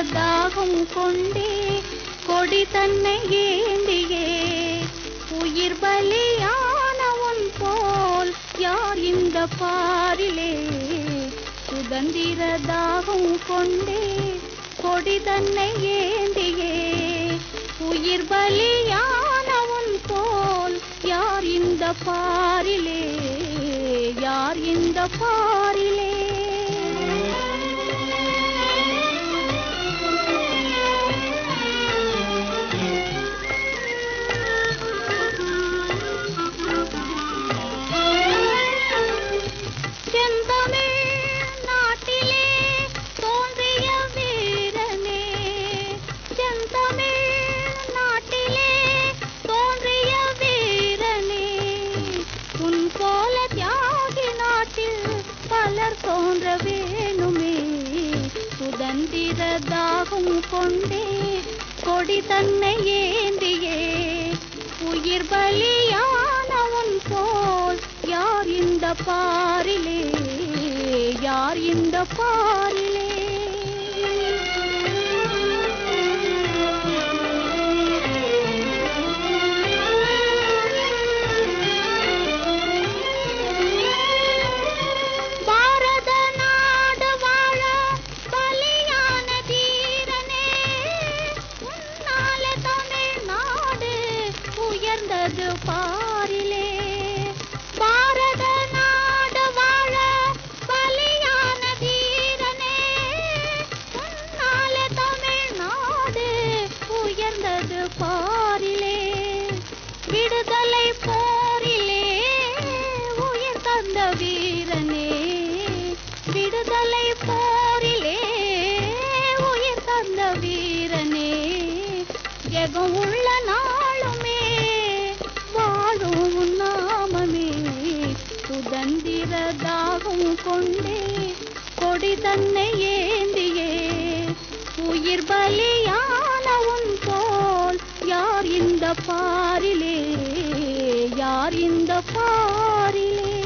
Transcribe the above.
தாகம் கொண்டே கொடி தன்னை ஏந்தியே உயிர் பலியானவன் போல் யார் இந்த பாரிலே சுதந்திர தாகம் கொண்டே கொடி தன்னை ஏந்தியே உயிர் பலியானவன் போல் யார் இந்த பாரிலே யார் இந்த பாரிலே செந்தமிழ் நாட்டிலே தோன்றிய வீரனே செந்தமிழ் நாட்டிலே தோன்றிய வீரனே உன் போல தியாகி நாட்டில் பலர் தோன்ற வேணுமே சுதந்திர தாகம் கொண்டே கொடி தன்னை ஏந்தியே உயிர் பலியானவன் போல் யார் இந்த பாரிலே யார் இந்த பாரிலே பாரத நாடு வாழ பலியான தீரனே உன்னால தமிழ்நாடு உயர்ந்தது பாரிலே பாரத நாடு வாழ பலியான தீரனே உன்னால தமிழ்நாடு உயர்ந்தது பாரிலே விடுதலை போரிலே உயிர் தந்த வீரனே விடுதலை போரிலே உயிர் தந்த வீரனே ஜெகம் உள்ள நாளுமே வாழும் உன் நாமமே சுதந்திர தாகம் கொண்டே கொடி தன்னை ஏந்தியே உயிர் பலியான உன் போல் யார் இந்த பாரிலே யார் இந்த பாரிலே